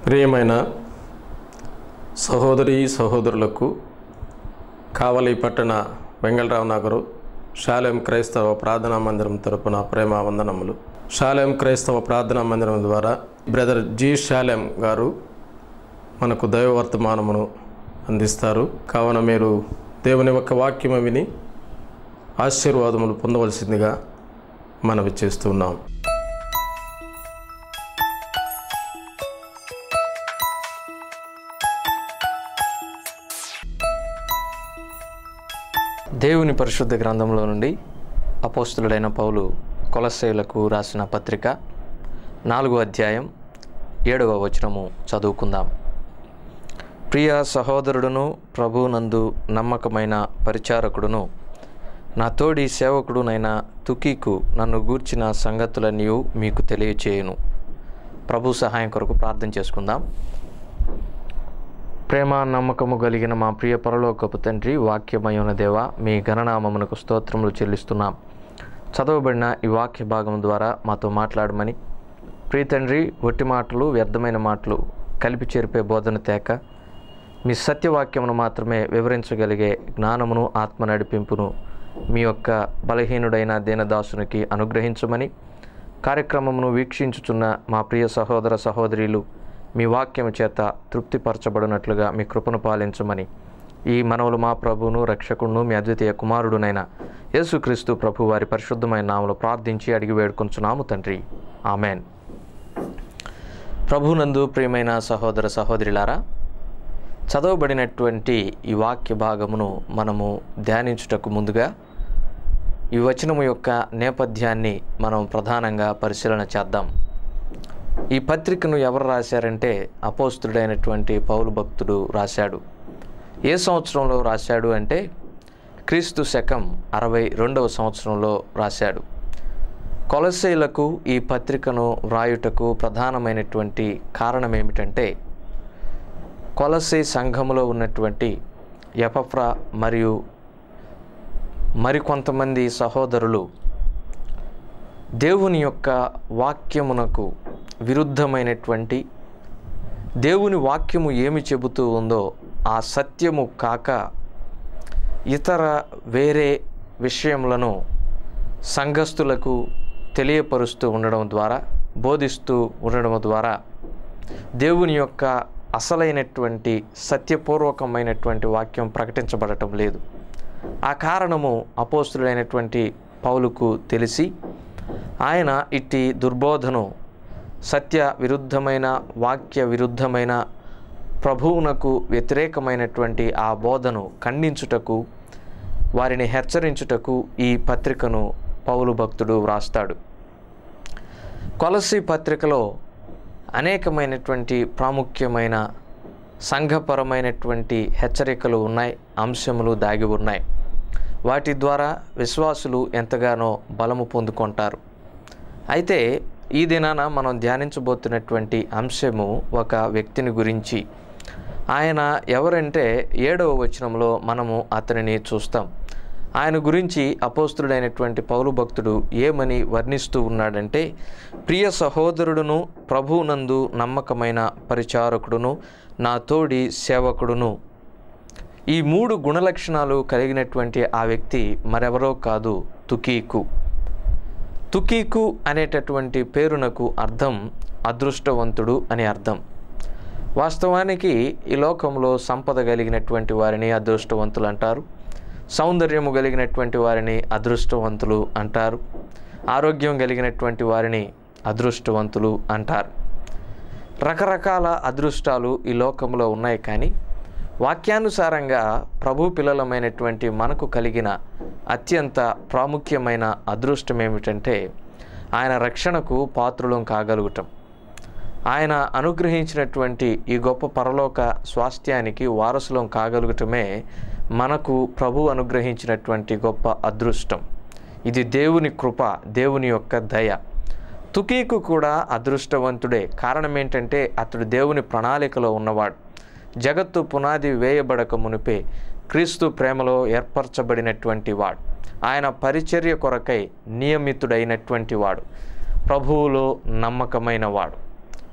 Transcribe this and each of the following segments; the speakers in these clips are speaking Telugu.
ప్రియమైన సహోదరి సహోదరులకు కావలి పట్టణ వెంగళరావు నగరు శాలెం క్రైస్తవ ప్రార్థనా మందిరం తరపున ప్రేమ వందనములు శాలెం క్రైస్తవ ప్రార్థనా మందిరం ద్వారా బ్రదర్ జి శాలెం గారు మనకు దైవ వర్తమానమును అందిస్తారు కావున మీరు దేవుని యొక్క వాక్యము విని ఆశీర్వాదములు పొందవలసిందిగా మనవి చేస్తున్నాం దేవుని పరిశుద్ధ గ్రంథంలో నుండి అపోస్తులుడైన పౌలు కొలస్సేయులకు రాసిన పత్రిక నాలుగో అధ్యాయం ఏడవ వచనము చదువుకుందాం ప్రియ సహోదరుడును ప్రభునందు నమ్మకమైన పరిచారకుడును నా తోడి సేవకుడునైన తుకీకు నన్ను గూర్చిన సంగతులన్నీ మీకు తెలియచేయును ప్రభు సహాయం కొరకు ప్రార్థన చేసుకుందాం ప్రేమ నమ్మకము కలిగిన మా ప్రియ పరలోకపు తండ్రి వాక్యమయున దేవ మీ గణనామమునకు స్తోత్రములు చెల్లిస్తున్నాం చదవబడిన ఈ వాక్య భాగం ద్వారా మాతో మాట్లాడమని ప్రియ తండ్రి ఒట్టి మాటలు వ్యర్థమైన మాటలు కలిపి చేరిపే బోధన తేక మీ సత్యవాక్యమును మాత్రమే వివరించగలిగే జ్ఞానమును ఆత్మ నడిపింపును మీ యొక్క బలహీనుడైన దీనదాసునికి అనుగ్రహించమని కార్యక్రమమును వీక్షించుచున్న మా ప్రియ సహోదర సహోదరీలు మీ వాక్యము చేత తృప్తిపరచబడినట్లుగా మీ కృపను పాలించమని ఈ మనవులు మా ప్రభువును రక్షకుడును మీ అద్వితీయ కుమారుడునైన యేసుక్రీస్తు ప్రభు వారి పరిశుద్ధమైన నామలు ప్రార్థించి అడిగి వేడుకొంచున్నాము తండ్రి ఆమెన్ ప్రభునందు ప్రియమైన సహోదర సహోదరులారా చదవబడినటువంటి ఈ వాక్య భాగమును మనము ధ్యానించుటకు ముందుగా ఈ వచనము యొక్క నేపథ్యాన్ని మనం ప్రధానంగా పరిశీలన చేద్దాం ఈ పత్రికను ఎవరు రాశారంటే అపోస్తుడైనటువంటి పౌలు భక్తుడు రాశాడు ఏ సంవత్సరంలో రాశాడు అంటే క్రీస్తు శకం అరవై రెండవ సంవత్సరంలో రాశాడు కొలసైలకు ఈ పత్రికను వ్రాయుటకు ప్రధానమైనటువంటి కారణం ఏమిటంటే కొలసై సంఘములో ఉన్నటువంటి ఎపఫ్రా మరియు మరికొంతమంది సహోదరులు దేవుని యొక్క వాక్యమునకు విరుద్ధమైనటువంటి దేవుని వాక్యము ఏమి చెబుతూ ఉందో ఆ సత్యము కాక ఇతర వేరే విషయములను సంఘస్థులకు తెలియపరుస్తూ ఉండడం ద్వారా బోధిస్తూ ఉండడం ద్వారా దేవుని యొక్క అసలైనటువంటి సత్యపూర్వకమైనటువంటి వాక్యం ప్రకటించబడటం లేదు ఆ కారణము అపోస్తుడైనటువంటి పౌలుకు తెలిసి ఆయన ఇట్టి దుర్బోధను సత్య విరుద్ధమైన వాక్య విరుద్ధమైన ప్రభువునకు వ్యతిరేకమైనటువంటి ఆ బోధను ఖండించుటకు వారిని హెచ్చరించుటకు ఈ పత్రికను పౌలు భక్తుడు వ్రాస్తాడు కొలసి పత్రికలో అనేకమైనటువంటి ప్రాముఖ్యమైన సంఘపరమైనటువంటి హెచ్చరికలు ఉన్నాయి అంశములు దాగి ఉన్నాయి వాటి ద్వారా విశ్వాసులు ఎంతగానో బలము పొందుకుంటారు అయితే ఈ దినాన మనం ధ్యానించబోతున్నటువంటి అంశము ఒక వ్యక్తిని గురించి ఆయన ఎవరంటే ఏడవ వచనంలో మనము అతనిని చూస్తాం ఆయన గురించి అపోస్తుడైనటువంటి పౌలు భక్తుడు ఏమని వర్ణిస్తూ ఉన్నాడంటే ప్రియ సహోదరుడును ప్రభునందు నమ్మకమైన పరిచారకుడును నా తోడి సేవకుడును ఈ మూడు గుణలక్షణాలు కలిగినటువంటి ఆ వ్యక్తి మరెవరో కాదు తుకీకు తుకీకు అనేటటువంటి పేరునకు అర్థం అదృష్టవంతుడు అని అర్థం వాస్తవానికి ఈ లోకంలో సంపద కలిగినటువంటి వారిని అదృష్టవంతులు అంటారు సౌందర్యము కలిగినటువంటి వారిని అదృష్టవంతులు అంటారు ఆరోగ్యం కలిగినటువంటి వారిని అదృష్టవంతులు అంటారు రకరకాల అదృష్టాలు ఈ లోకంలో ఉన్నాయి కానీ వాక్యానుసారంగా ప్రభు పిల్లలమైనటువంటి మనకు కలిగిన అత్యంత ప్రాముఖ్యమైన అదృష్టం ఏమిటంటే ఆయన రక్షణకు పాత్రులం కాగలుగుటం ఆయన అనుగ్రహించినటువంటి ఈ గొప్ప పరలోక స్వాస్థ్యానికి వారసులం కాగలుగటమే మనకు ప్రభు అనుగ్రహించినటువంటి గొప్ప అదృష్టం ఇది దేవుని కృప దేవుని యొక్క దయ తుకీకు కూడా అదృష్టవంతుడే కారణం ఏంటంటే అతడు దేవుని ప్రణాళికలో ఉన్నవాడు జగత్తు పునాది వేయబడక మునిపే క్రీస్తు ప్రేమలో ఏర్పరచబడినటువంటి వాడు ఆయన పరిచర్య కొరకై నియమితుడైనటువంటి వాడు ప్రభువులో నమ్మకమైన వాడు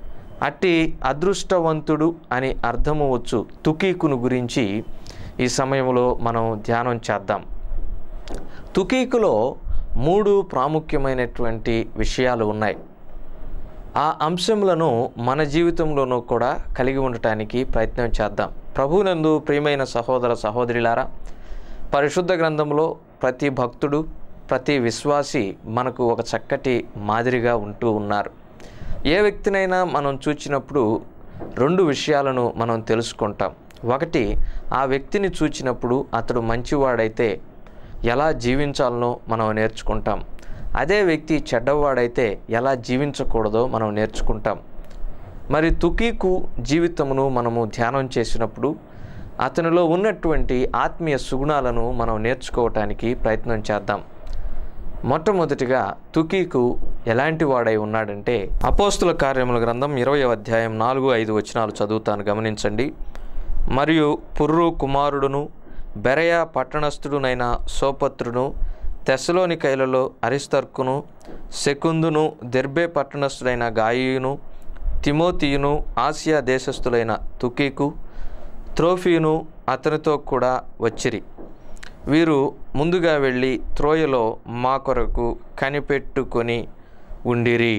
అట్టి అదృష్టవంతుడు అని అర్థము వచ్చు తుకీకును గురించి ఈ సమయంలో మనం ధ్యానం చేద్దాం తుకీకులో మూడు ప్రాముఖ్యమైనటువంటి విషయాలు ఉన్నాయి ఆ అంశములను మన జీవితంలోనూ కూడా కలిగి ఉండటానికి ప్రయత్నం చేద్దాం ప్రభువునందు ప్రియమైన సహోదర సహోదరులారా పరిశుద్ధ గ్రంథంలో ప్రతి భక్తుడు ప్రతి విశ్వాసి మనకు ఒక చక్కటి మాదిరిగా ఉంటూ ఉన్నారు ఏ వ్యక్తినైనా మనం చూచినప్పుడు రెండు విషయాలను మనం తెలుసుకుంటాం ఒకటి ఆ వ్యక్తిని చూచినప్పుడు అతడు మంచివాడైతే ఎలా జీవించాలనో మనం నేర్చుకుంటాం అదే వ్యక్తి చెడ్డవాడైతే ఎలా జీవించకూడదో మనం నేర్చుకుంటాం మరి తుకీకు జీవితమును మనము ధ్యానం చేసినప్పుడు అతనిలో ఉన్నటువంటి ఆత్మీయ సుగుణాలను మనం నేర్చుకోవటానికి ప్రయత్నం చేద్దాం మొట్టమొదటిగా తుకీకు ఎలాంటి వాడై ఉన్నాడంటే అపోస్తుల కార్యముల గ్రంథం ఇరవై అధ్యాయం నాలుగు ఐదు వచనాలు చదువుతాను గమనించండి మరియు పుర్రు కుమారుడును బెరయ పట్టణస్థుడునైన సోపత్రును తెస్సలోని కైలలో అరిస్తర్కును శకుందును దెర్బే పట్టణస్థుడైన గాయియును తిమోతియును ఆసియా దేశస్థులైన తుకీకు త్రోఫీను అతనితో కూడా వచ్చిరి వీరు ముందుగా వెళ్ళి త్రోయలో మా కొరకు కనిపెట్టుకొని ఉండిరి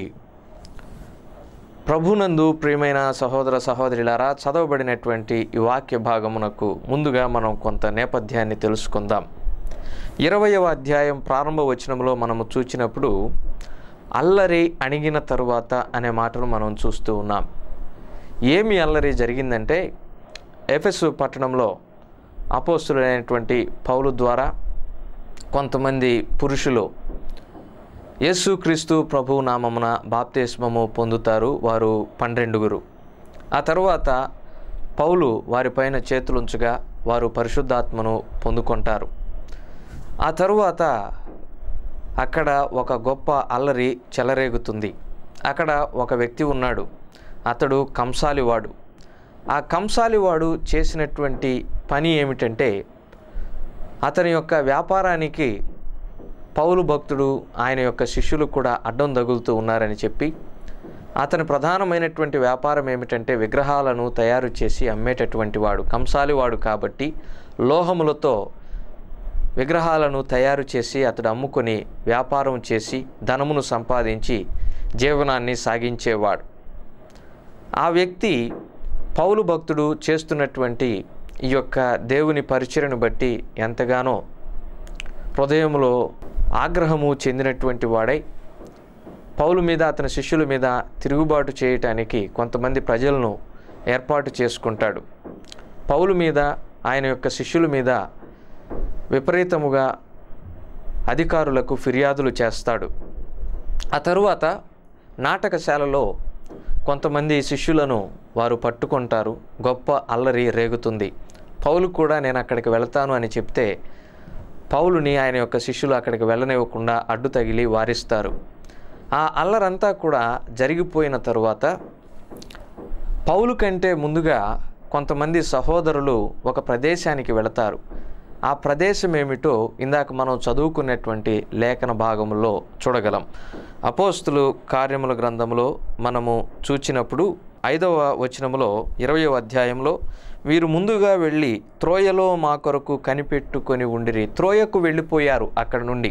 ప్రభునందు ప్రియమైన సహోదర సహోదరులారా చదవబడినటువంటి ఈ వాక్య భాగమునకు ముందుగా మనం కొంత నేపథ్యాన్ని తెలుసుకుందాం ఇరవయవ అధ్యాయం ప్రారంభ వచనంలో మనము చూచినప్పుడు అల్లరి అణిగిన తరువాత అనే మాటను మనం చూస్తూ ఉన్నాం ఏమి అల్లరి జరిగిందంటే ఎఫెసు పట్టణంలో అపోస్తులైనటువంటి పౌలు ద్వారా కొంతమంది పురుషులు యేసుక్రీస్తు ప్రభు నామమున బాప్తిస్మము పొందుతారు వారు పన్నెండుగురు ఆ తరువాత పౌలు వారిపైన చేతులుంచగా వారు పరిశుద్ధాత్మను పొందుకుంటారు ఆ తరువాత అక్కడ ఒక గొప్ప అల్లరి చెలరేగుతుంది అక్కడ ఒక వ్యక్తి ఉన్నాడు అతడు కంసాలివాడు ఆ కంసాలివాడు చేసినటువంటి పని ఏమిటంటే అతని యొక్క వ్యాపారానికి పౌలు భక్తుడు ఆయన యొక్క శిష్యులు కూడా అడ్డం తగులుతూ ఉన్నారని చెప్పి అతని ప్రధానమైనటువంటి వ్యాపారం ఏమిటంటే విగ్రహాలను తయారు చేసి అమ్మేటటువంటి వాడు కంసాలివాడు కాబట్టి లోహములతో విగ్రహాలను తయారు చేసి అతడు అమ్ముకొని వ్యాపారం చేసి ధనమును సంపాదించి జీవనాన్ని సాగించేవాడు ఆ వ్యక్తి పౌలు భక్తుడు చేస్తున్నటువంటి ఈ యొక్క దేవుని పరిచయను బట్టి ఎంతగానో హృదయంలో ఆగ్రహము చెందినటువంటి వాడై పౌలు మీద అతని శిష్యుల మీద తిరుగుబాటు చేయటానికి కొంతమంది ప్రజలను ఏర్పాటు చేసుకుంటాడు పౌలు మీద ఆయన యొక్క శిష్యుల మీద విపరీతముగా అధికారులకు ఫిర్యాదులు చేస్తాడు ఆ తరువాత నాటకశాలలో కొంతమంది శిష్యులను వారు పట్టుకుంటారు గొప్ప అల్లరి రేగుతుంది పౌలు కూడా నేను అక్కడికి వెళతాను అని చెప్తే పౌలుని ఆయన యొక్క శిష్యులు అక్కడికి వెళ్ళనివ్వకుండా అడ్డు తగిలి వారిస్తారు ఆ అల్లరంతా కూడా జరిగిపోయిన తరువాత పౌలు కంటే ముందుగా కొంతమంది సహోదరులు ఒక ప్రదేశానికి వెళతారు ఆ ప్రదేశం ఏమిటో ఇందాక మనం చదువుకున్నటువంటి లేఖన భాగంలో చూడగలం అపోస్తులు కార్యముల గ్రంథంలో మనము చూచినప్పుడు ఐదవ వచనములో ఇరవయవ అధ్యాయంలో వీరు ముందుగా వెళ్ళి త్రోయలో మా కొరకు కనిపెట్టుకొని ఉండిరి త్రోయకు వెళ్ళిపోయారు అక్కడ నుండి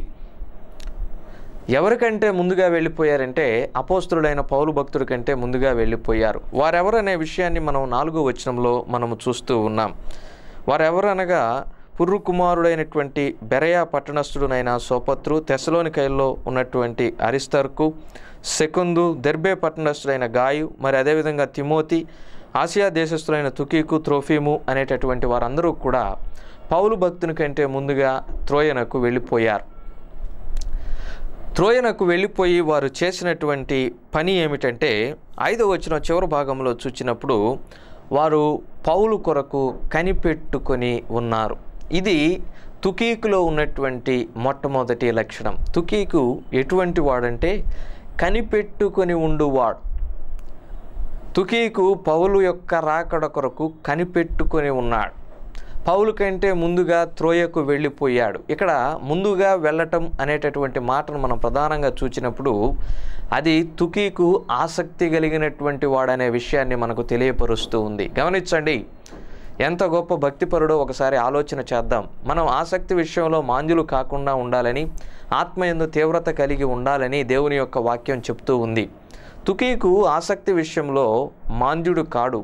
ఎవరికంటే ముందుగా వెళ్ళిపోయారంటే అపోస్తుడైన పౌలు భక్తుడి కంటే ముందుగా వెళ్ళిపోయారు వారెవరనే విషయాన్ని మనం నాలుగో వచనంలో మనము చూస్తూ ఉన్నాం వారెవరనగా పుర్రు కుమారుడైనటువంటి బెరయా పట్టణస్థుడునైన సోపత్రు తెసలోనికైల్లో ఉన్నటువంటి అరిస్తర్కు సెకుందు దెర్బే పట్టణస్థుడైన గాయు మరి అదేవిధంగా తిమోతి ఆసియా దేశస్థులైన తుకీకు త్రోఫీము అనేటటువంటి వారందరూ కూడా పౌలు భక్తుని కంటే ముందుగా త్రోయనకు వెళ్ళిపోయారు త్రోయనకు వెళ్ళిపోయి వారు చేసినటువంటి పని ఏమిటంటే ఐదో వచ్చిన చివరి భాగంలో చూచినప్పుడు వారు పౌలు కొరకు కనిపెట్టుకొని ఉన్నారు ఇది తుకీకులో ఉన్నటువంటి మొట్టమొదటి లక్షణం తుకీకు ఎటువంటి వాడంటే కనిపెట్టుకొని ఉండువాడు తుకీకు పౌలు యొక్క రాకడ కొరకు కనిపెట్టుకొని ఉన్నాడు పౌలు కంటే ముందుగా త్రోయకు వెళ్ళిపోయాడు ఇక్కడ ముందుగా వెళ్ళటం అనేటటువంటి మాటను మనం ప్రధానంగా చూచినప్పుడు అది తుకీకు ఆసక్తి కలిగినటువంటి వాడనే విషయాన్ని మనకు తెలియపరుస్తూ ఉంది గమనించండి ఎంత గొప్ప భక్తిపరుడో ఒకసారి ఆలోచన చేద్దాం మనం ఆసక్తి విషయంలో మాంజులు కాకుండా ఉండాలని ఆత్మయందు తీవ్రత కలిగి ఉండాలని దేవుని యొక్క వాక్యం చెప్తూ ఉంది తుకీకు ఆసక్తి విషయంలో మాంద్యుడు కాడు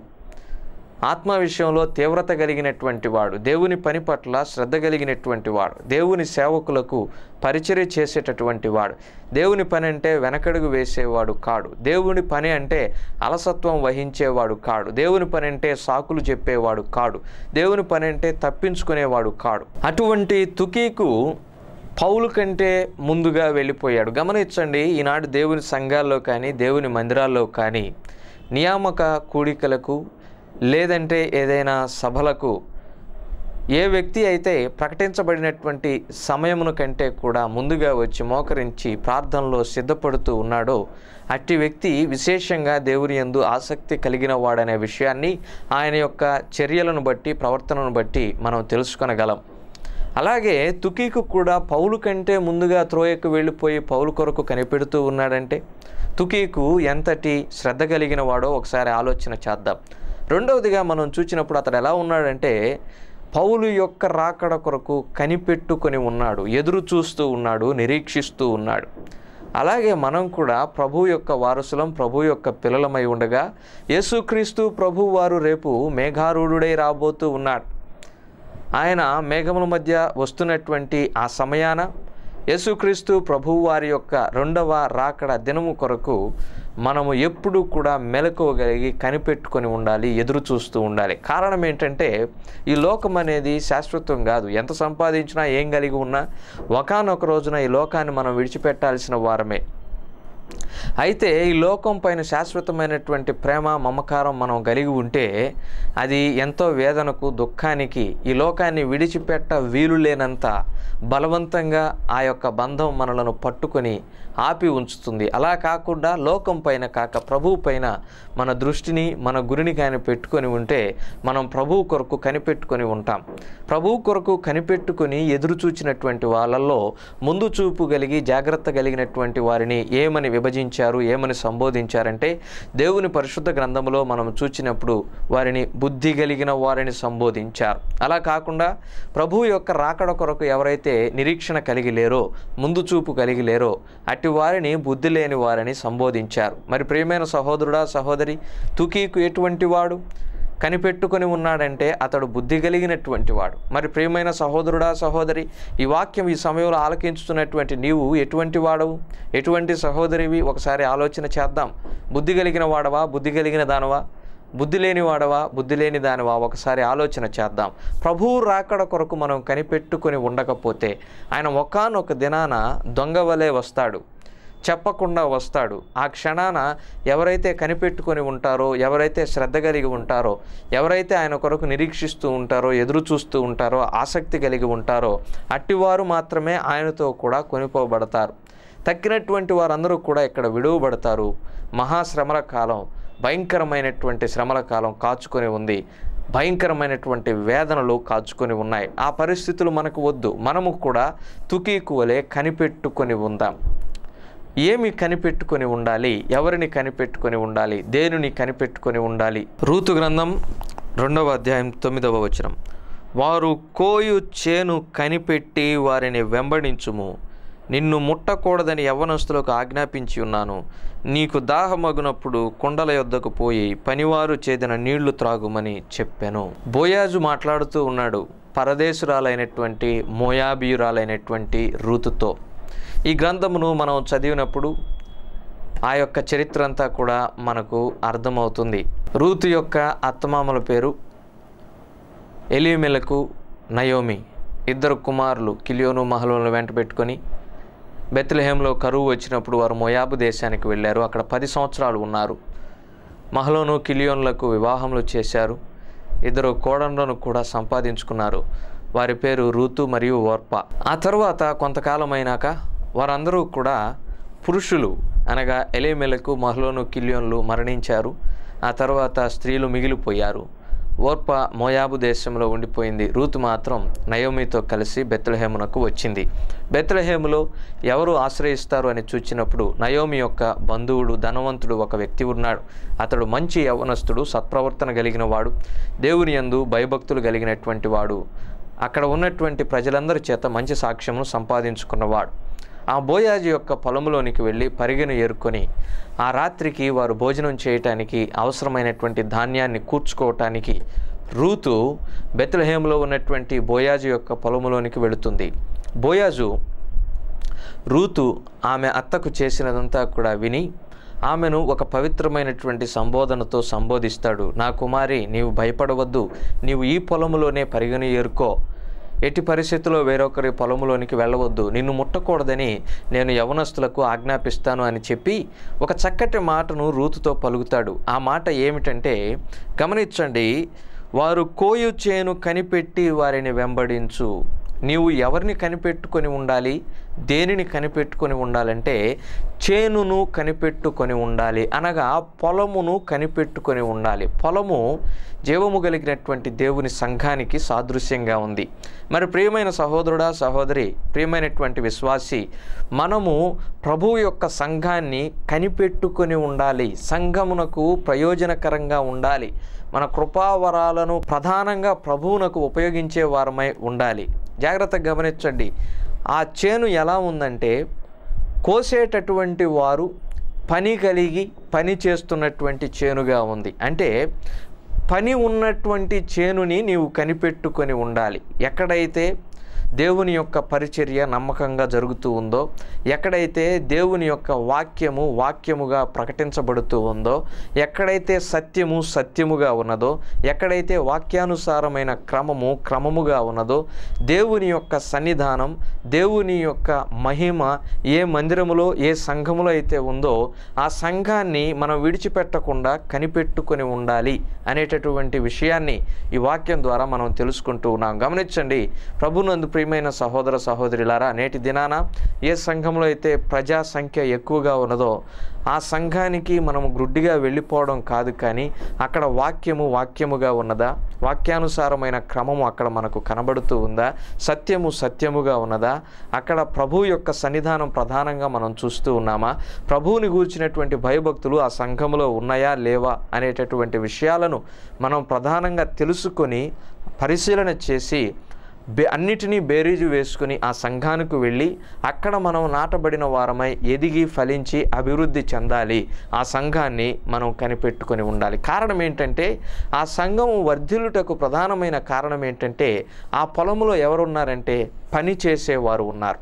ఆత్మ విషయంలో తీవ్రత కలిగినటువంటి వాడు దేవుని పని పట్ల శ్రద్ధ కలిగినటువంటి వాడు దేవుని సేవకులకు పరిచర్య చేసేటటువంటి వాడు దేవుని పని అంటే వెనకడుగు వేసేవాడు కాడు దేవుని పని అంటే అలసత్వం వహించేవాడు కాడు దేవుని పని అంటే సాకులు చెప్పేవాడు కాడు దేవుని పని అంటే తప్పించుకునేవాడు కాడు అటువంటి తుకీకు పౌలు కంటే ముందుగా వెళ్ళిపోయాడు గమనించండి ఈనాడు దేవుని సంఘాల్లో కానీ దేవుని మందిరాల్లో కానీ నియామక కూడికలకు లేదంటే ఏదైనా సభలకు ఏ వ్యక్తి అయితే ప్రకటించబడినటువంటి సమయమును కంటే కూడా ముందుగా వచ్చి మోకరించి ప్రార్థనలో సిద్ధపడుతూ ఉన్నాడో అట్టి వ్యక్తి విశేషంగా దేవుని యందు ఆసక్తి కలిగిన వాడనే విషయాన్ని ఆయన యొక్క చర్యలను బట్టి ప్రవర్తనను బట్టి మనం తెలుసుకొనగలం అలాగే తుకీకు కూడా పౌలు కంటే ముందుగా త్రోయకు వెళ్ళిపోయి పౌలు కొరకు కనిపెడుతూ ఉన్నాడంటే తుకీకు ఎంతటి శ్రద్ధ కలిగిన వాడో ఒకసారి ఆలోచన చేద్దాం రెండవదిగా మనం చూసినప్పుడు అతడు ఎలా ఉన్నాడంటే పౌలు యొక్క రాకడ కొరకు కనిపెట్టుకొని ఉన్నాడు ఎదురు చూస్తూ ఉన్నాడు నిరీక్షిస్తూ ఉన్నాడు అలాగే మనం కూడా ప్రభు యొక్క వారసులం ప్రభు యొక్క పిల్లలమై ఉండగా యేసుక్రీస్తు ప్రభు వారు రేపు మేఘారూఢుడై రాబోతూ ఉన్నాడు ఆయన మేఘముల మధ్య వస్తున్నటువంటి ఆ సమయాన యేసుక్రీస్తు ప్రభువు వారి యొక్క రెండవ రాకడ దినము కొరకు మనము ఎప్పుడూ కూడా మెలకువగలిగి కనిపెట్టుకొని ఉండాలి ఎదురు చూస్తూ ఉండాలి కారణం ఏంటంటే ఈ లోకం అనేది శాశ్వతం కాదు ఎంత సంపాదించినా ఏం కలిగి ఉన్నా ఒకనొక రోజున ఈ లోకాన్ని మనం విడిచిపెట్టాల్సిన వారమే అయితే ఈ లోకం పైన శాశ్వతమైనటువంటి ప్రేమ మమకారం మనం కలిగి ఉంటే అది ఎంతో వేదనకు దుఃఖానికి ఈ లోకాన్ని విడిచిపెట్ట వీలు లేనంత బలవంతంగా ఆ యొక్క బంధం మనలను పట్టుకొని ఆపి ఉంచుతుంది అలా కాకుండా లోకం పైన కాక ప్రభువు పైన మన దృష్టిని మన గురిని కానీ పెట్టుకొని ఉంటే మనం ప్రభువు కొరకు కనిపెట్టుకొని ఉంటాం ప్రభువు కొరకు కనిపెట్టుకొని ఎదురు చూచినటువంటి వాళ్ళల్లో ముందు చూపు కలిగి జాగ్రత్త కలిగినటువంటి వారిని ఏమని విభజించారు ఏమని సంబోధించారంటే దేవుని పరిశుద్ధ గ్రంథములో మనం చూచినప్పుడు వారిని బుద్ధి కలిగిన వారిని సంబోధించారు అలా కాకుండా ప్రభువు యొక్క రాకడ కొరకు ఎవరైతే నిరీక్షణ కలిగి లేరో ముందు చూపు కలిగి లేరో అట్టి వారిని బుద్ధి లేని వారిని సంబోధించారు మరి ప్రియమైన సహోదరుడా సహోదరి తుకీకు ఎటువంటి వాడు కనిపెట్టుకొని ఉన్నాడంటే అతడు బుద్ధి కలిగినటువంటి వాడు మరి ప్రియమైన సహోదరుడా సహోదరి ఈ వాక్యం ఈ సమయంలో ఆలకించుతున్నటువంటి నీవు ఎటువంటి వాడవు ఎటువంటి సహోదరివి ఒకసారి ఆలోచన చేద్దాం బుద్ధి కలిగిన వాడవా బుద్ధి కలిగిన దానవా బుద్ధి లేని వాడవా బుద్ధి లేని దానివా ఒకసారి ఆలోచన చేద్దాం ప్రభువు రాకడ కొరకు మనం కనిపెట్టుకొని ఉండకపోతే ఆయన ఒకానొక దినాన దొంగ వలె వస్తాడు చెప్పకుండా వస్తాడు ఆ క్షణాన ఎవరైతే కనిపెట్టుకొని ఉంటారో ఎవరైతే శ్రద్ధ కలిగి ఉంటారో ఎవరైతే ఆయన కొరకు నిరీక్షిస్తూ ఉంటారో ఎదురు చూస్తూ ఉంటారో ఆసక్తి కలిగి ఉంటారో అట్టివారు మాత్రమే ఆయనతో కూడా కొనిపోబడతారు తక్కినటువంటి వారందరూ కూడా ఇక్కడ విడువబడతారు మహాశ్రమల కాలం భయంకరమైనటువంటి శ్రమల కాలం కాచుకొని ఉంది భయంకరమైనటువంటి వేదనలు కాచుకొని ఉన్నాయి ఆ పరిస్థితులు మనకు వద్దు మనము కూడా తుకీకు వలె కనిపెట్టుకొని ఉందాం ఏమి కనిపెట్టుకొని ఉండాలి ఎవరిని కనిపెట్టుకొని ఉండాలి దేనిని కనిపెట్టుకొని ఉండాలి రూతు గ్రంథం రెండవ అధ్యాయం తొమ్మిదవ వచనం వారు కోయు చేను కనిపెట్టి వారిని వెంబడించుము నిన్ను ముట్టకూడదని యవ్వనస్తులకు ఆజ్ఞాపించి ఉన్నాను నీకు దాహమగునప్పుడు కొండల యొద్దకు పోయి పనివారు చేదిన నీళ్లు త్రాగుమని చెప్పాను బోయాజు మాట్లాడుతూ ఉన్నాడు పరదేశురాలైనటువంటి మోయాబీయురాలైనటువంటి రూతుతో ఈ గ్రంథమును మనం చదివినప్పుడు ఆ యొక్క చరిత్ర అంతా కూడా మనకు అర్థమవుతుంది రూతు యొక్క అత్తమామల పేరు ఎలిమెలకు నయోమి ఇద్దరు కుమారులు కిలియోను మహలోను వెంట పెట్టుకొని బెత్లహేంలో కరువు వచ్చినప్పుడు వారు మొయాబు దేశానికి వెళ్ళారు అక్కడ పది సంవత్సరాలు ఉన్నారు మహలోను కిలియోన్లకు వివాహములు చేశారు ఇద్దరు కోడండ్లను కూడా సంపాదించుకున్నారు వారి పేరు రూతు మరియు ఓర్ప ఆ తరువాత కొంతకాలం అయినాక వారందరూ కూడా పురుషులు అనగా ఎలేమెలకు మహలోను కిలియోన్లు మరణించారు ఆ తర్వాత స్త్రీలు మిగిలిపోయారు ఓర్ప మోయాబు దేశంలో ఉండిపోయింది రూతు మాత్రం నయోమితో కలిసి బెత్లహేమునకు వచ్చింది బెత్లహేములో ఎవరు ఆశ్రయిస్తారు అని చూచినప్పుడు నయోమి యొక్క బంధువుడు ధనవంతుడు ఒక వ్యక్తి ఉన్నాడు అతడు మంచి యవనస్తుడు సత్ప్రవర్తన కలిగిన వాడు దేవుని యందు భయభక్తులు కలిగినటువంటి వాడు అక్కడ ఉన్నటువంటి ప్రజలందరి చేత మంచి సాక్ష్యమును సంపాదించుకున్నవాడు ఆ బోయాజు యొక్క పొలంలోనికి వెళ్ళి పరిగెను ఏరుకొని ఆ రాత్రికి వారు భోజనం చేయటానికి అవసరమైనటువంటి ధాన్యాన్ని కూర్చుకోవటానికి రూతు బెత్లహేములో ఉన్నటువంటి బోయాజు యొక్క పొలములోనికి వెళుతుంది బోయాజు రూతు ఆమె అత్తకు చేసినదంతా కూడా విని ఆమెను ఒక పవిత్రమైనటువంటి సంబోధనతో సంబోధిస్తాడు నా కుమారి నీవు భయపడవద్దు నీవు ఈ పొలములోనే పరిగణ ఏరుకో ఎట్టి పరిస్థితుల్లో వేరొకరి పొలములోనికి వెళ్ళవద్దు నిన్ను ముట్టకూడదని నేను యవనస్తులకు ఆజ్ఞాపిస్తాను అని చెప్పి ఒక చక్కటి మాటను రూతుతో పలుకుతాడు ఆ మాట ఏమిటంటే గమనించండి వారు కోయు చేను కనిపెట్టి వారిని వెంబడించు నీవు ఎవరిని కనిపెట్టుకొని ఉండాలి దేనిని కనిపెట్టుకొని ఉండాలంటే చేనును కనిపెట్టుకొని ఉండాలి అనగా పొలమును కనిపెట్టుకొని ఉండాలి పొలము జీవము కలిగినటువంటి దేవుని సంఘానికి సాదృశ్యంగా ఉంది మరి ప్రియమైన సహోదరుడా సహోదరి ప్రియమైనటువంటి విశ్వాసి మనము ప్రభువు యొక్క సంఘాన్ని కనిపెట్టుకొని ఉండాలి సంఘమునకు ప్రయోజనకరంగా ఉండాలి మన కృపావరాలను ప్రధానంగా ప్రభువునకు ఉపయోగించే వారమై ఉండాలి జాగ్రత్తగా గమనించండి ఆ చేను ఎలా ఉందంటే కోసేటటువంటి వారు పని కలిగి పని చేస్తున్నటువంటి చేనుగా ఉంది అంటే పని ఉన్నటువంటి చేనుని నీవు కనిపెట్టుకొని ఉండాలి ఎక్కడైతే దేవుని యొక్క పరిచర్య నమ్మకంగా జరుగుతూ ఉందో ఎక్కడైతే దేవుని యొక్క వాక్యము వాక్యముగా ప్రకటించబడుతూ ఉందో ఎక్కడైతే సత్యము సత్యముగా ఉన్నదో ఎక్కడైతే వాక్యానుసారమైన క్రమము క్రమముగా ఉన్నదో దేవుని యొక్క సన్నిధానం దేవుని యొక్క మహిమ ఏ మందిరములో ఏ సంఘములో అయితే ఉందో ఆ సంఘాన్ని మనం విడిచిపెట్టకుండా కనిపెట్టుకొని ఉండాలి అనేటటువంటి విషయాన్ని ఈ వాక్యం ద్వారా మనం తెలుసుకుంటూ ఉన్నాం గమనించండి ప్రభునందు ప్రియమైన సహోదర సహోదరులారా నేటి దినాన ఏ సంఘంలో అయితే ప్రజా సంఖ్య ఎక్కువగా ఉన్నదో ఆ సంఘానికి మనము గ్రుడ్డిగా వెళ్ళిపోవడం కాదు కానీ అక్కడ వాక్యము వాక్యముగా ఉన్నదా వాక్యానుసారమైన క్రమము అక్కడ మనకు కనబడుతూ ఉందా సత్యము సత్యముగా ఉన్నదా అక్కడ ప్రభు యొక్క సన్నిధానం ప్రధానంగా మనం చూస్తూ ఉన్నామా ప్రభువుని గూర్చినటువంటి భయభక్తులు ఆ సంఘములో ఉన్నాయా లేవా అనేటటువంటి విషయాలను మనం ప్రధానంగా తెలుసుకొని పరిశీలన చేసి బే అన్నిటినీ బేరీజు వేసుకుని ఆ సంఘానికి వెళ్ళి అక్కడ మనం నాటబడిన వారమై ఎదిగి ఫలించి అభివృద్ధి చెందాలి ఆ సంఘాన్ని మనం కనిపెట్టుకొని ఉండాలి కారణం ఏంటంటే ఆ సంఘం వర్ధిల్లుటకు ప్రధానమైన కారణం ఏంటంటే ఆ పొలంలో ఎవరున్నారంటే పని చేసేవారు ఉన్నారు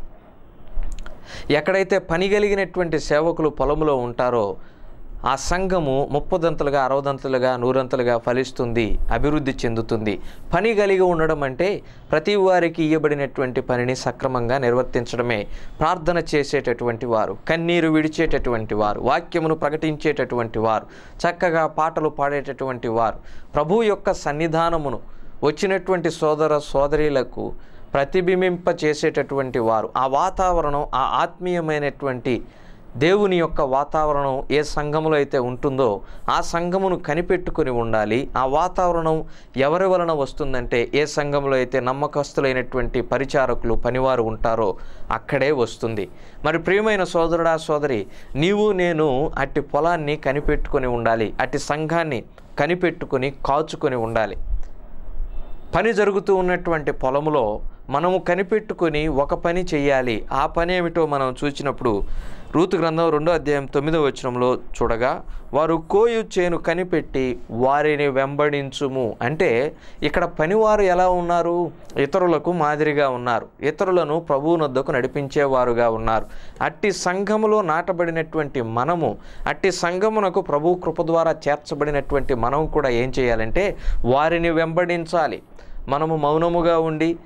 ఎక్కడైతే పని కలిగినటువంటి సేవకులు పొలంలో ఉంటారో ఆ సంఘము ముప్పదంతలుగా అరవదంతలుగా నూరంతలుగా ఫలిస్తుంది అభివృద్ధి చెందుతుంది పని కలిగి ఉండడం అంటే ప్రతి వారికి ఇవ్వబడినటువంటి పనిని సక్రమంగా నిర్వర్తించడమే ప్రార్థన చేసేటటువంటి వారు కన్నీరు విడిచేటటువంటి వారు వాక్యమును ప్రకటించేటటువంటి వారు చక్కగా పాటలు పాడేటటువంటి వారు ప్రభు యొక్క సన్నిధానమును వచ్చినటువంటి సోదర సోదరీలకు ప్రతిబింబింప చేసేటటువంటి వారు ఆ వాతావరణం ఆ ఆత్మీయమైనటువంటి దేవుని యొక్క వాతావరణం ఏ సంఘములో అయితే ఉంటుందో ఆ సంఘమును కనిపెట్టుకుని ఉండాలి ఆ వాతావరణం ఎవరి వలన వస్తుందంటే ఏ సంఘంలో అయితే నమ్మకస్తులైనటువంటి పరిచారకులు పనివారు ఉంటారో అక్కడే వస్తుంది మరి ప్రియమైన సోదరుడా సోదరి నీవు నేను అట్టి పొలాన్ని కనిపెట్టుకొని ఉండాలి అట్టి సంఘాన్ని కనిపెట్టుకొని కాచుకొని ఉండాలి పని జరుగుతూ ఉన్నటువంటి పొలములో మనము కనిపెట్టుకొని ఒక పని చెయ్యాలి ఆ పని ఏమిటో మనం చూసినప్పుడు రూతు గ్రంథం రెండో అధ్యాయం తొమ్మిదో వచనంలో చూడగా వారు కోయు చేను కనిపెట్టి వారిని వెంబడించుము అంటే ఇక్కడ పనివారు ఎలా ఉన్నారు ఇతరులకు మాదిరిగా ఉన్నారు ఇతరులను ప్రభువునొద్దకు నడిపించేవారుగా ఉన్నారు అట్టి సంఘములో నాటబడినటువంటి మనము అట్టి సంఘమునకు ప్రభు కృప ద్వారా చేర్చబడినటువంటి మనం కూడా ఏం చేయాలంటే వారిని వెంబడించాలి మనము మౌనముగా ఉండి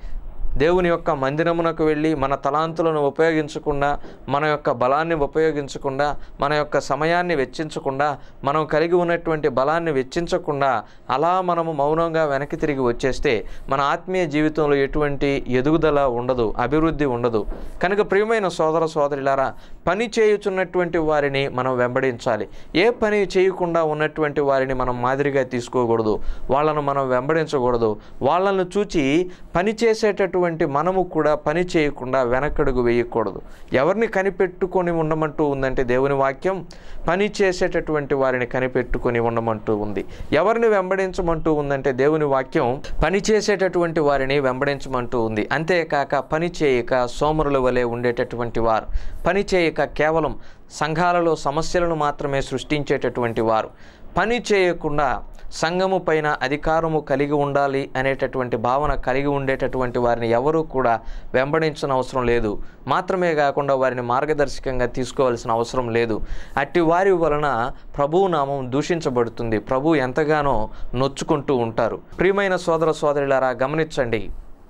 దేవుని యొక్క మందిరమునకు వెళ్ళి మన తలాంతులను ఉపయోగించకుండా మన యొక్క బలాన్ని ఉపయోగించకుండా మన యొక్క సమయాన్ని వెచ్చించకుండా మనం కలిగి ఉన్నటువంటి బలాన్ని వెచ్చించకుండా అలా మనము మౌనంగా వెనక్కి తిరిగి వచ్చేస్తే మన ఆత్మీయ జీవితంలో ఎటువంటి ఎదుగుదల ఉండదు అభివృద్ధి ఉండదు కనుక ప్రియమైన సోదర సోదరులారా పని చేయుచున్నటువంటి వారిని మనం వెంబడించాలి ఏ పని చేయకుండా ఉన్నటువంటి వారిని మనం మాదిరిగా తీసుకోకూడదు వాళ్ళను మనం వెంబడించకూడదు వాళ్ళను చూచి పని చేసేటటువంటి మనము కూడా పని చేయకుండా వెనకడుగు వేయకూడదు ఎవరిని కనిపెట్టుకొని ఉండమంటూ ఉందంటే దేవుని వాక్యం పని చేసేటటువంటి వారిని కనిపెట్టుకొని ఉండమంటూ ఉంది ఎవరిని వెంబడించమంటూ ఉందంటే దేవుని వాక్యం పని చేసేటటువంటి వారిని వెంబడించమంటూ ఉంది అంతేకాక పని చేయక సోమరుల వలె ఉండేటటువంటి వారు పని చేయక కేవలం సంఘాలలో సమస్యలను మాత్రమే సృష్టించేటటువంటి వారు పని చేయకుండా సంఘము పైన అధికారము కలిగి ఉండాలి అనేటటువంటి భావన కలిగి ఉండేటటువంటి వారిని ఎవరూ కూడా వెంబడించిన అవసరం లేదు మాత్రమే కాకుండా వారిని మార్గదర్శకంగా తీసుకోవాల్సిన అవసరం లేదు అట్టి వారి వలన ప్రభువు నామం దూషించబడుతుంది ప్రభు ఎంతగానో నొచ్చుకుంటూ ఉంటారు ప్రియమైన సోదర సోదరులారా గమనించండి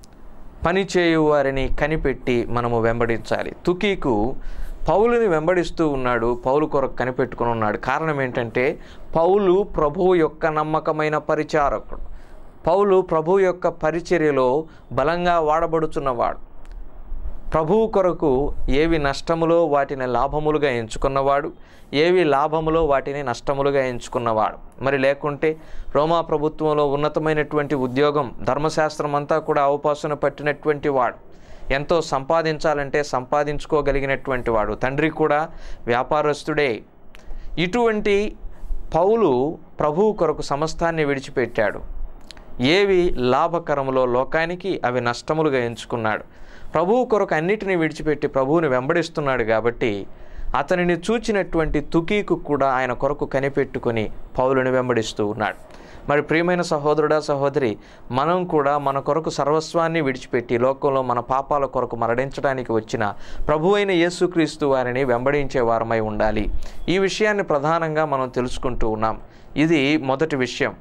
పని చేయు వారిని కనిపెట్టి మనము వెంబడించాలి తుకీకు పౌలుని వెంబడిస్తూ ఉన్నాడు పౌలు కొరకు కనిపెట్టుకుని ఉన్నాడు కారణం ఏంటంటే పౌలు ప్రభువు యొక్క నమ్మకమైన పరిచారకుడు పౌలు ప్రభు యొక్క పరిచర్యలో బలంగా వాడబడుచున్నవాడు ప్రభువు కొరకు ఏవి నష్టములో వాటిని లాభములుగా ఎంచుకున్నవాడు ఏవి లాభములో వాటిని నష్టములుగా ఎంచుకున్నవాడు మరి లేకుంటే రోమా ప్రభుత్వంలో ఉన్నతమైనటువంటి ఉద్యోగం ధర్మశాస్త్రం అంతా కూడా అవపాసన పట్టినటువంటి వాడు ఎంతో సంపాదించాలంటే సంపాదించుకోగలిగినటువంటి వాడు తండ్రి కూడా వ్యాపారస్తుడే ఇటువంటి పౌలు ప్రభువు కొరకు సమస్తాన్ని విడిచిపెట్టాడు ఏవి లాభకరములో లోకానికి అవి నష్టములుగా ఎంచుకున్నాడు ప్రభువు కొరకు అన్నిటినీ విడిచిపెట్టి ప్రభువుని వెంబడిస్తున్నాడు కాబట్టి అతనిని చూచినటువంటి తుకీకు కూడా ఆయన కొరకు కనిపెట్టుకొని పౌలుని వెంబడిస్తూ ఉన్నాడు మరి ప్రియమైన సహోదరుడా సహోదరి మనం కూడా మన కొరకు సర్వస్వాన్ని విడిచిపెట్టి లోకంలో మన పాపాల కొరకు మరణించడానికి వచ్చిన ప్రభు అయిన యేసుక్రీస్తు వారిని వెంబడించే వారమై ఉండాలి ఈ విషయాన్ని ప్రధానంగా మనం తెలుసుకుంటూ ఉన్నాం ఇది మొదటి విషయం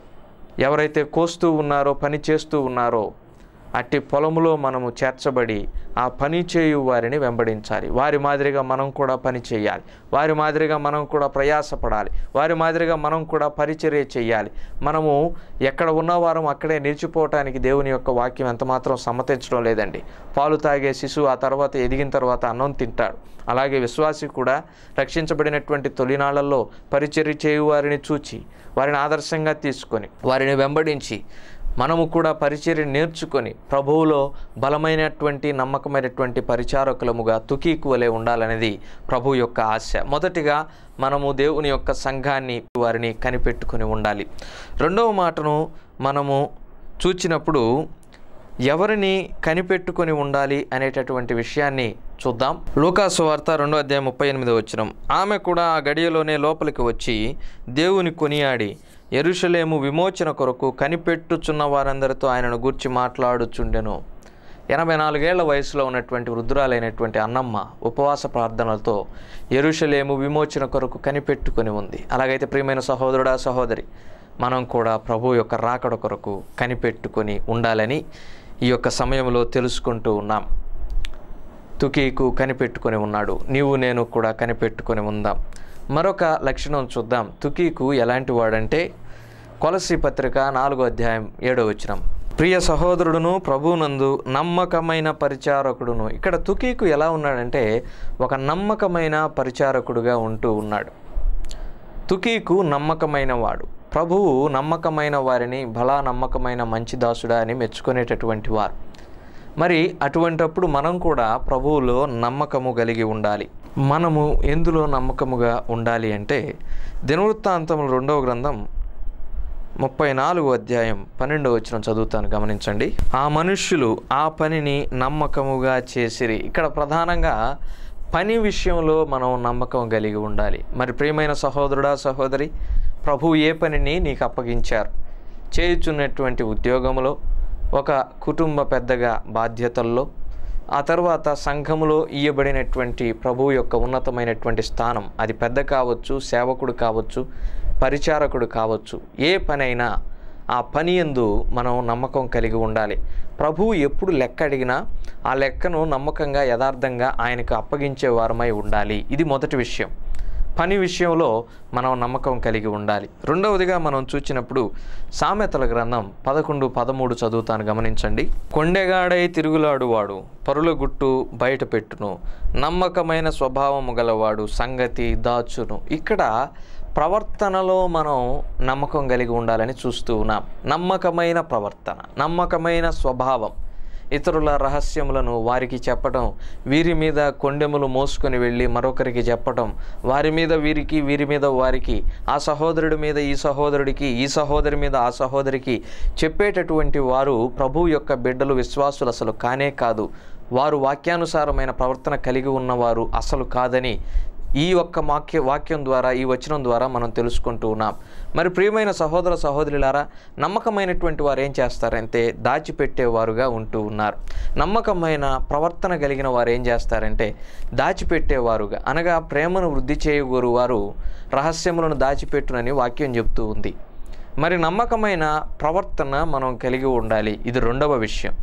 ఎవరైతే కోస్తూ ఉన్నారో పని చేస్తూ ఉన్నారో అట్టి పొలములో మనము చేర్చబడి ఆ పని చేయు వారిని వెంబడించాలి వారి మాదిరిగా మనం కూడా పని చేయాలి వారి మాదిరిగా మనం కూడా ప్రయాసపడాలి వారి మాదిరిగా మనం కూడా పరిచర్య చేయాలి మనము ఎక్కడ ఉన్నవారం అక్కడే నిలిచిపోవటానికి దేవుని యొక్క వాక్యం ఎంత మాత్రం సమ్మతించడం లేదండి పాలు తాగే శిశువు ఆ తర్వాత ఎదిగిన తర్వాత అన్నం తింటాడు అలాగే విశ్వాసి కూడా రక్షించబడినటువంటి తొలినాళ్లలో పరిచర్య చేయు వారిని చూచి వారిని ఆదర్శంగా తీసుకొని వారిని వెంబడించి మనము కూడా పరిచర్య నేర్చుకొని ప్రభువులో బలమైనటువంటి నమ్మకమైనటువంటి పరిచారకులముగా తుకీకు వలె ఉండాలనేది ప్రభు యొక్క ఆశ మొదటిగా మనము దేవుని యొక్క సంఘాన్ని వారిని కనిపెట్టుకుని ఉండాలి రెండవ మాటను మనము చూచినప్పుడు ఎవరిని కనిపెట్టుకొని ఉండాలి అనేటటువంటి విషయాన్ని చూద్దాం లూకాసు వార్త రెండో అధ్యాయం ముప్పై ఎనిమిది వచ్చినం ఆమె కూడా ఆ గడియలోనే లోపలికి వచ్చి దేవుని కొనియాడి ఎరుషలేము విమోచన కొరకు కనిపెట్టుచున్న వారందరితో ఆయనను గూర్చి మాట్లాడుచుండెను ఎనభై నాలుగేళ్ల వయసులో ఉన్నటువంటి వృద్ధురాలైనటువంటి అన్నమ్మ ఉపవాస ప్రార్థనలతో ఎరుషలేము విమోచన కొరకు కనిపెట్టుకొని ఉంది అలాగైతే ప్రియమైన సహోదరుడా సహోదరి మనం కూడా ప్రభు యొక్క రాకడ కొరకు కనిపెట్టుకొని ఉండాలని ఈ యొక్క సమయంలో తెలుసుకుంటూ ఉన్నాం తుకీకు కనిపెట్టుకొని ఉన్నాడు నీవు నేను కూడా కనిపెట్టుకొని ఉందాం మరొక లక్షణం చూద్దాం తుకీకు ఎలాంటి వాడంటే కొలసి పత్రిక నాలుగో అధ్యాయం ఏడో వచనం ప్రియ సహోదరుడును ప్రభువునందు నమ్మకమైన పరిచారకుడును ఇక్కడ తుకీకు ఎలా ఉన్నాడంటే ఒక నమ్మకమైన పరిచారకుడుగా ఉంటూ ఉన్నాడు తుకీకు నమ్మకమైన వాడు ప్రభువు నమ్మకమైన వారిని బలా నమ్మకమైన మంచి దాసుడా అని మెచ్చుకునేటటువంటి వారు మరి అటువంటప్పుడు మనం కూడా ప్రభువులో నమ్మకము కలిగి ఉండాలి మనము ఎందులో నమ్మకముగా ఉండాలి అంటే దినవృత్తాంతములు రెండవ గ్రంథం ముప్పై నాలుగు అధ్యాయం పన్నెండవ వచ్చిన చదువుతాను గమనించండి ఆ మనుష్యులు ఆ పనిని నమ్మకముగా చేసిరి ఇక్కడ ప్రధానంగా పని విషయంలో మనం నమ్మకం కలిగి ఉండాలి మరి ప్రియమైన సహోదరుడా సహోదరి ప్రభు ఏ పనిని నీకు అప్పగించారు చేయుచున్నటువంటి ఉద్యోగంలో ఒక కుటుంబ పెద్దగా బాధ్యతల్లో ఆ తర్వాత సంఘములో ఇయ్యబడినటువంటి ప్రభువు యొక్క ఉన్నతమైనటువంటి స్థానం అది పెద్ద కావచ్చు సేవకుడు కావచ్చు పరిచారకుడు కావచ్చు ఏ పనైనా ఆ పని ఎందు మనం నమ్మకం కలిగి ఉండాలి ప్రభువు ఎప్పుడు లెక్క అడిగినా ఆ లెక్కను నమ్మకంగా యథార్థంగా ఆయనకు అప్పగించే వారమై ఉండాలి ఇది మొదటి విషయం పని విషయంలో మనం నమ్మకం కలిగి ఉండాలి రెండవదిగా మనం చూచినప్పుడు సామెతల గ్రంథం పదకొండు పదమూడు చదువుతాను గమనించండి కొండెగాడై తిరుగులాడువాడు పరుల గుట్టు బయట పెట్టును నమ్మకమైన స్వభావము గలవాడు సంగతి దాచును ఇక్కడ ప్రవర్తనలో మనం నమ్మకం కలిగి ఉండాలని చూస్తూ ఉన్నాం నమ్మకమైన ప్రవర్తన నమ్మకమైన స్వభావం ఇతరుల రహస్యములను వారికి చెప్పటం వీరి మీద కొండెములు మోసుకొని వెళ్ళి మరొకరికి చెప్పటం వారి మీద వీరికి వీరి మీద వారికి ఆ సహోదరుడి మీద ఈ సహోదరుడికి ఈ సహోదరి మీద ఆ సహోదరికి చెప్పేటటువంటి వారు ప్రభు యొక్క బిడ్డలు విశ్వాసులు అసలు కానే కాదు వారు వాక్యానుసారమైన ప్రవర్తన కలిగి ఉన్నవారు అసలు కాదని ఈ ఒక్క వాక్య వాక్యం ద్వారా ఈ వచనం ద్వారా మనం తెలుసుకుంటూ ఉన్నాం మరి ప్రియమైన సహోదర సహోదరులారా నమ్మకమైనటువంటి వారు ఏం చేస్తారంటే దాచిపెట్టేవారుగా ఉంటూ ఉన్నారు నమ్మకమైన ప్రవర్తన కలిగిన వారు ఏం చేస్తారంటే దాచిపెట్టేవారుగా అనగా ప్రేమను వృద్ధి చేయగోరు వారు రహస్యములను దాచిపెట్టునని వాక్యం చెప్తూ ఉంది మరి నమ్మకమైన ప్రవర్తన మనం కలిగి ఉండాలి ఇది రెండవ విషయం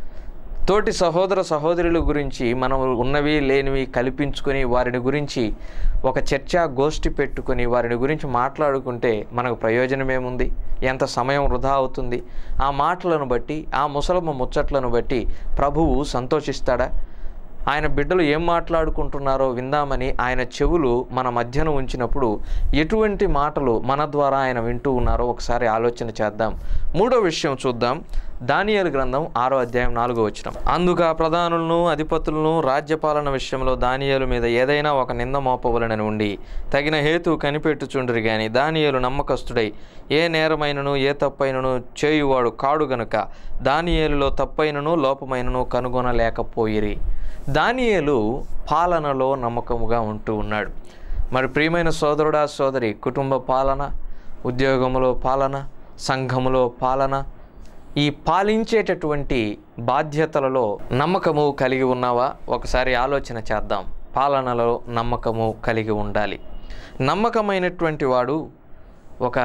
తోటి సహోదర సహోదరుల గురించి మనం ఉన్నవి లేనివి కల్పించుకొని వారిని గురించి ఒక చర్చా గోష్ఠి పెట్టుకొని వారిని గురించి మాట్లాడుకుంటే మనకు ప్రయోజనం ఏముంది ఎంత సమయం వృధా అవుతుంది ఆ మాటలను బట్టి ఆ ముసలమ్మ ముచ్చట్లను బట్టి ప్రభువు సంతోషిస్తాడా ఆయన బిడ్డలు ఏం మాట్లాడుకుంటున్నారో విందామని ఆయన చెవులు మన మధ్యన ఉంచినప్పుడు ఎటువంటి మాటలు మన ద్వారా ఆయన వింటూ ఉన్నారో ఒకసారి ఆలోచన చేద్దాం మూడో విషయం చూద్దాం దానియేలు గ్రంథం ఆరో అధ్యాయం నాలుగో వచనం అందుకు ఆ ప్రధానులను అధిపతులను రాజ్యపాలన విషయంలో దానియేలు మీద ఏదైనా ఒక నింద మోపవలనని ఉండి తగిన హేతు కనిపెట్టుచుండ్రి గాని దానియేలు నమ్మకస్తుడై ఏ నేరమైనను ఏ తప్పైనను చేయువాడు కాడు గనుక దానియేలులో తప్పైనను లోపమైనను కనుగొనలేకపోయిరి దానియేలు పాలనలో నమ్మకముగా ఉంటూ ఉన్నాడు మరి ప్రియమైన సోదరుడా సోదరి కుటుంబ పాలన ఉద్యోగములో పాలన సంఘములో పాలన ఈ పాలించేటటువంటి బాధ్యతలలో నమ్మకము కలిగి ఉన్నావా ఒకసారి ఆలోచన చేద్దాం పాలనలో నమ్మకము కలిగి ఉండాలి నమ్మకమైనటువంటి వాడు ఒక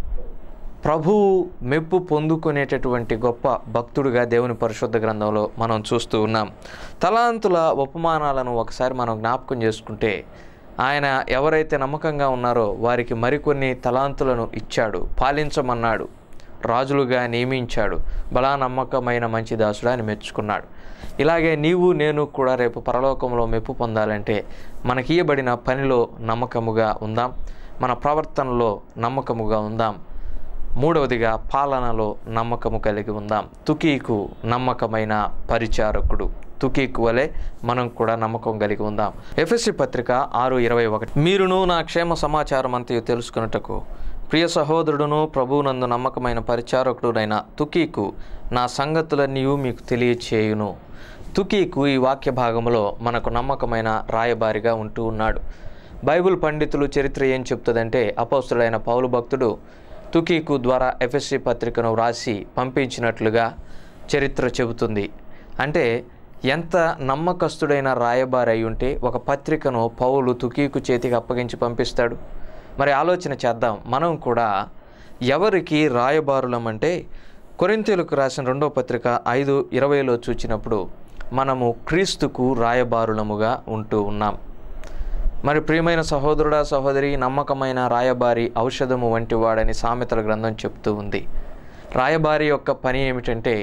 ప్రభువు మెప్పు పొందుకునేటటువంటి గొప్ప భక్తుడిగా దేవుని పరిశుద్ధ గ్రంథంలో మనం చూస్తూ ఉన్నాం తలాంతుల ఉపమానాలను ఒకసారి మనం జ్ఞాపకం చేసుకుంటే ఆయన ఎవరైతే నమ్మకంగా ఉన్నారో వారికి మరికొన్ని తలాంతులను ఇచ్చాడు పాలించమన్నాడు రాజులుగా నియమించాడు బలా నమ్మకమైన మంచి దాసుడు అని మెచ్చుకున్నాడు ఇలాగే నీవు నేను కూడా రేపు పరలోకంలో మెప్పు పొందాలంటే మనకియబడిన పనిలో నమ్మకముగా ఉందాం మన ప్రవర్తనలో నమ్మకముగా ఉందాం మూడవదిగా పాలనలో నమ్మకము కలిగి ఉందాం తుకీకు నమ్మకమైన పరిచారకుడు తుకీకు వలె మనం కూడా నమ్మకం కలిగి ఉందాం ఎఫ్ఎస్సి పత్రిక ఆరు ఇరవై ఒకటి మీరును నా క్షేమ సమాచారం అంతయు తెలుసుకున్నటకు ప్రియ సహోదరుడును ప్రభువునందు నమ్మకమైన పరిచారకుడునైన తుకీకు నా సంగతులన్నీ మీకు తెలియచేయును తుకీకు ఈ వాక్య భాగంలో మనకు నమ్మకమైన రాయబారిగా ఉంటూ ఉన్నాడు బైబిల్ పండితులు చరిత్ర ఏం చెప్తుందంటే అపౌస్తుడైన పౌలు భక్తుడు తుకీకు ద్వారా ఎఫ్ఎస్సి పత్రికను వ్రాసి పంపించినట్లుగా చరిత్ర చెబుతుంది అంటే ఎంత నమ్మకస్తుడైన రాయబారి అయి ఉంటే ఒక పత్రికను పౌలు తుకీకు చేతికి అప్పగించి పంపిస్తాడు మరి ఆలోచన చేద్దాం మనం కూడా ఎవరికి రాయబారులం అంటే కొరింతీలకు రాసిన రెండో పత్రిక ఐదు ఇరవైలో చూచినప్పుడు మనము క్రీస్తుకు రాయబారులముగా ఉంటూ ఉన్నాం మరి ప్రియమైన సహోదరుడా సహోదరి నమ్మకమైన రాయబారి ఔషధము వంటి వాడని సామెతల గ్రంథం చెప్తూ ఉంది రాయబారి యొక్క పని ఏమిటంటే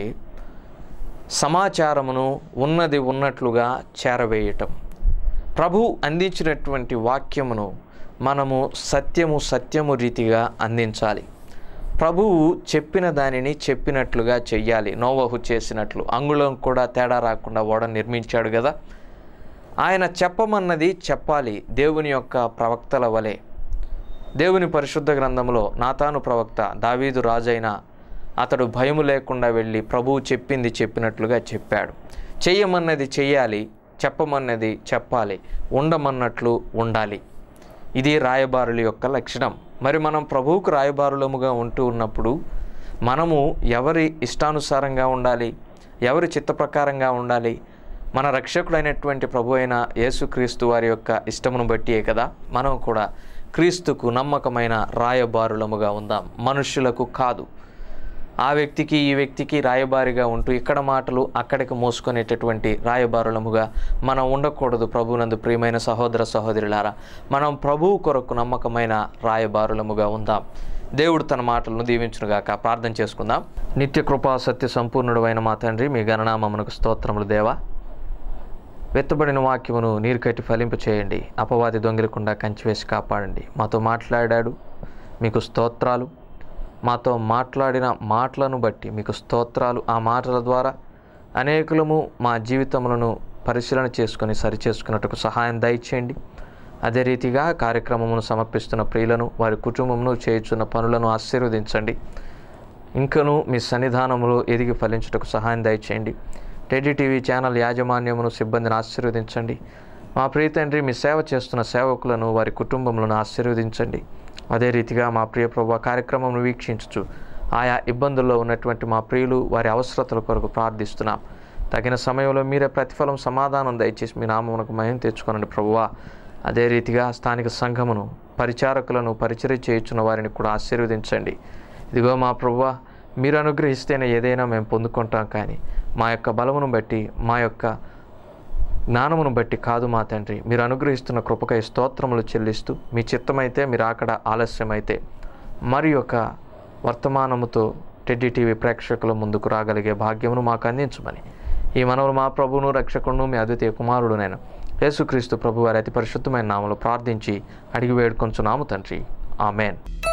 సమాచారమును ఉన్నది ఉన్నట్లుగా చేరవేయటం ప్రభు అందించినటువంటి వాక్యమును మనము సత్యము సత్యము రీతిగా అందించాలి ప్రభువు చెప్పిన దానిని చెప్పినట్లుగా చెయ్యాలి నోవహు చేసినట్లు అంగుళం కూడా తేడా రాకుండా ఓడ నిర్మించాడు కదా ఆయన చెప్పమన్నది చెప్పాలి దేవుని యొక్క ప్రవక్తల వలె దేవుని పరిశుద్ధ గ్రంథంలో నాతాను ప్రవక్త దావీదు రాజైన అతడు భయము లేకుండా వెళ్ళి ప్రభువు చెప్పింది చెప్పినట్లుగా చెప్పాడు చెయ్యమన్నది చెయ్యాలి చెప్పమన్నది చెప్పాలి ఉండమన్నట్లు ఉండాలి ఇది రాయబారుల యొక్క లక్షణం మరి మనం ప్రభువుకు రాయబారులముగా ఉంటూ ఉన్నప్పుడు మనము ఎవరి ఇష్టానుసారంగా ఉండాలి ఎవరి చిత్త ప్రకారంగా ఉండాలి మన రక్షకుడైనటువంటి ప్రభు అయిన యేసుక్రీస్తు వారి యొక్క ఇష్టమును బట్టియే కదా మనం కూడా క్రీస్తుకు నమ్మకమైన రాయబారులముగా ఉందాం మనుష్యులకు కాదు ఆ వ్యక్తికి ఈ వ్యక్తికి రాయబారిగా ఉంటూ ఇక్కడ మాటలు అక్కడికి మోసుకునేటటువంటి రాయబారులముగా మనం ఉండకూడదు ప్రభునందు ప్రియమైన సహోదర సహోదరులారా మనం ప్రభువు కొరకు నమ్మకమైన రాయబారులముగా ఉందాం దేవుడు తన మాటలను దీవించునుగాక ప్రార్థన చేసుకుందాం నిత్య కృపా సత్య సంపూర్ణుడు అయిన మా తండ్రి మీ గణనామమునకు స్తోత్రములు దేవా వెత్తబడిన వాక్యమును నీరు కట్టి ఫలింపు చేయండి అపవాది దొంగిలకుండా కంచివేసి కాపాడండి మాతో మాట్లాడాడు మీకు స్తోత్రాలు మాతో మాట్లాడిన మాటలను బట్టి మీకు స్తోత్రాలు ఆ మాటల ద్వారా అనేకులము మా జీవితములను పరిశీలన చేసుకొని సరిచేసుకున్నట్టుకు సహాయం దయచేయండి అదే రీతిగా కార్యక్రమమును సమర్పిస్తున్న ప్రియులను వారి కుటుంబమును చేయుచున్న పనులను ఆశీర్వదించండి ఇంకను మీ సన్నిధానములో ఎదిగి ఫలించుటకు సహాయం దయచేయండి టెడ్డీ టీవీ ఛానల్ యాజమాన్యమును సిబ్బందిని ఆశీర్వదించండి మా ప్రియ తండ్రి మీ సేవ చేస్తున్న సేవకులను వారి కుటుంబములను ఆశీర్వదించండి అదే రీతిగా మా ప్రియ ప్రభు కార్యక్రమం వీక్షించుచు ఆయా ఇబ్బందుల్లో ఉన్నటువంటి మా ప్రియులు వారి అవసరతల కొరకు ప్రార్థిస్తున్నాం తగిన సమయంలో మీరే ప్రతిఫలం సమాధానం దయచేసి మీ నామమునకు మహిమ తెచ్చుకోనండి ప్రభువా అదే రీతిగా స్థానిక సంఘమును పరిచారకులను పరిచర్య చేయుచున్న వారిని కూడా ఆశీర్వదించండి ఇదిగో మా ప్రభువా మీరు అనుగ్రహిస్తేనే ఏదైనా మేము పొందుకుంటాం కానీ మా యొక్క బలమును బట్టి మా యొక్క జ్ఞానమును బట్టి కాదు మా తండ్రి మీరు అనుగ్రహిస్తున్న కృపకై స్తోత్రములు చెల్లిస్తూ మీ చిత్తమైతే మీరు అక్కడ ఆలస్యమైతే మరి యొక్క వర్తమానముతో టెడ్డీ టీవీ ప్రేక్షకుల ముందుకు రాగలిగే భాగ్యమును మాకు అందించమని ఈ మనవులు మా ప్రభువును రక్షకుడును మీ అద్వితీయ కుమారుడు నేను యేసుక్రీస్తు ప్రభు వారి అతి పరిశుద్ధమైన నామలు ప్రార్థించి అడిగి వేడుకొంచున్నాము తండ్రి ఆమెన్